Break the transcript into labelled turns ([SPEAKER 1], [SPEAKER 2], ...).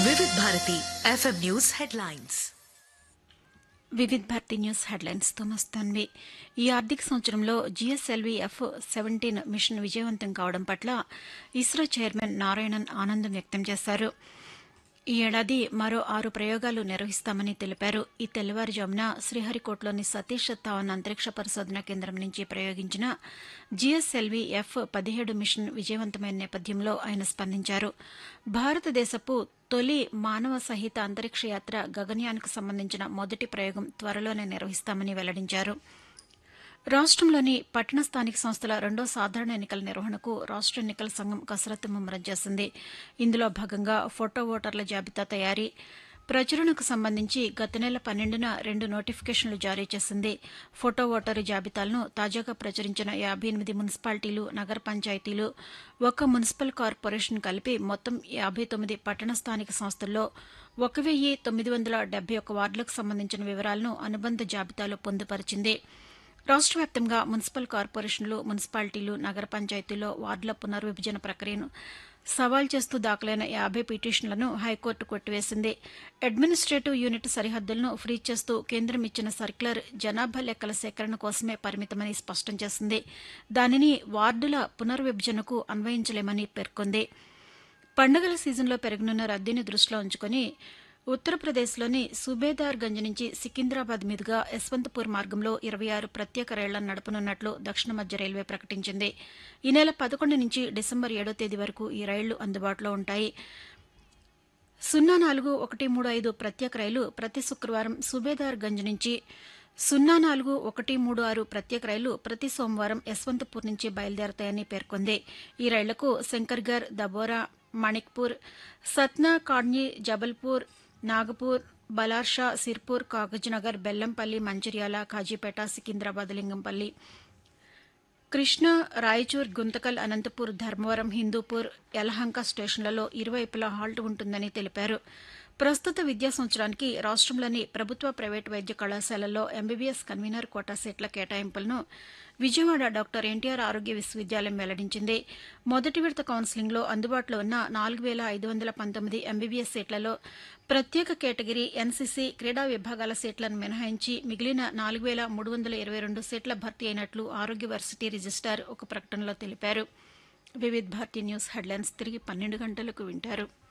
[SPEAKER 1] వివిధ Bharati FM news headlines
[SPEAKER 2] Vividh Bharati news హెడ్లైన్స్తో మస్తాన్వి ఈ ఆర్థిక సంవత్సరంలో జీఎస్ఎల్వీ ఎఫ్ సెవెంటీన్ మిషన్ విజయవంతం కావడం పట్ల ఇస్రో చైర్మన్ నారాయణన్ ఆనందం వ్యక్తం చేశారు ఈ ఏడాది మరో ఆరు ప్రయోగాలు నిర్వహిస్తామని తెలిపారు ఈ తెల్లవారుజామున శ్రీహరికోటలోని సతీష్ ధావన్ అంతరిక్ష పరిశోధన కేంద్రం నుంచి ప్రయోగించిన జీఎస్ఎల్వీ ఎఫ్ పదిహేడు మిషన్ విజయవంతమైన నేపథ్యంలో ఆయన స్పందించారు భారతదేశపు తొలి మానవ సహిత అంతరిక్ష యాత్ర గగన్యాన్కు సంబంధించిన మొదటి ప్రయోగం త్వరలోనే నిర్వహిస్తామని వెల్లడించారు రాష్ట్రంలోని పట్టణ స్థానిక సంస్థల రెండో సాధారణ ఎన్నికల నిర్వహణకు రాష్ట్ర ఎన్నికల సంఘం కసరత్తు ముమ్మరం చేసింది ఇందులో భాగంగా ఫోటో ఓటర్ల జాబితా తయారీ ప్రచురణకు సంబంధించి గత నెల పన్నెండున రెండు నోటిఫికేషన్లు జారీ చేసింది ఫోటో ఓటరు జాబితాలను తాజాగా ప్రచురించిన యాభై ఎనిమిది మున్సిపాలిటీలు నగర పంచాయతీలు ఒక మున్సిపల్ కార్పొరేషన్ కలిపి మొత్తం యాభై తొమ్మిది పట్టణ స్థానిక సంస్థల్లో ఒక వెయ్యి తొమ్మిది వందల డెబ్బై ఒక్క వార్డులకు సంబంధించిన వివరాలను అనుబంధ జాబితాలో పొందుపరిచింది రాష్ట్ర వ్యాప్తంగా మున్సిపల్ కార్పొరేషన్లు మున్సిపాలిటీలు నగర పంచాయతీల్లో వార్డుల పునర్విభజన ప్రక్రియను సవాల్ చేస్తూ దాఖలైన యాభై పిటిషన్లను హైకోర్టు కొట్టివేసింది అడ్మినిస్ట్రేటివ్ యూనిట్ సరిహద్దులను ఫ్రీ చేస్తూ కేంద్రం ఇచ్చిన సర్క్యులర్ జనాభా లెక్కల సేకరణ కోసమే పరిమితమని స్పష్టం చేసింది దానిని వార్డుల పునర్విభజనకు అన్వయించలేమని పేర్కొంది పండుగల సీజన్లో పెరగనున్న రద్దీని దృష్టిలో ఉంచుకుని ఉత్తరప్రదేశ్లోని సుబేదార్ గంజ్ నుంచి సికింద్రాబాద్ మీదుగా యశ్వంతపూర్ మార్గంలో ఇరవై ఆరు ప్రత్యేక రైళ్లను నడపనున్నట్లు దక్షిణ మధ్య రైల్వే ప్రకటించింది ఈ నెల పదకొండు నుంచి డిసెంబర్ ఏడో తేదీ వరకు ఈ రైళ్లు అందుబాటులో ఉంటాయి సున్నా నాలుగు ఒకటి మూడు ఐదు ప్రత్యేక రైలు ప్రతి శుక్రవారం సుబేదార్ గంజ్ నుంచి సున్నా నాలుగు ఒకటి మూడు ఆరు ప్రత్యేక రైలు ప్రతి సోమవారం యశ్వంతపూర్ నుంచి బయలుదేరతాయని పేర్కొంది ఈ రైళ్లకు శంకర్గర్ దబోరా మణిక్పూర్ సత్నా కాడ్ని జబల్పూర్ నాగపూర్ బలార్షా సిర్పూర్ కాగజ్నగర్ బెల్లంపల్లి మంచిర్యాల కాజీపేట సికింద్రాబాద్ లింగంపల్లి కృష్ణ రాయచూర్ గుంతకల్ అనంతపూర్ ధర్మవరం హిందూపూర్ యలహంక స్టేషన్లలో ఇరువైపులా హాల్ట్ ఉంటుందని తెలిపారు ప్రస్తుత విద్యా సంవత్సరానికి రాష్ట్రంలోని ప్రభుత్వ ప్రైవేటు వైద్య కళాశాలల్లో ఎంబీబీఎస్ కన్వీనర్ కోటా సీట్ల కేటాయింపులను విజయవాడ డాక్టర్ ఎన్టీఆర్ ఆరోగ్య విశ్వవిద్యాలయం వెల్లడించింది మొదటి విడత కౌన్సిలింగ్లో అందుబాటులో ఉన్న నాలుగు వేల ఐదు వందల పంతొమ్మిది ఎంబీబీఎస్ సీట్లలో ప్రత్యేక కేటగిరీ ఎన్సీసీ క్రీడా విభాగాల సీట్లను మినహాయించి మిగిలిన నాలుగు వేల మూడు వందల ఇరవై రెండు సీట్ల భర్తీ అయినట్లు ఆరోగ్య వర్సిటీ రిజిస్టార్ ఒక ప్రకటనలో తెలిపారు వివిధ్ భారతి న్యూస్ హెడ్లైన్స్ తిరిగి పన్నెండు గంటలకు వింటారు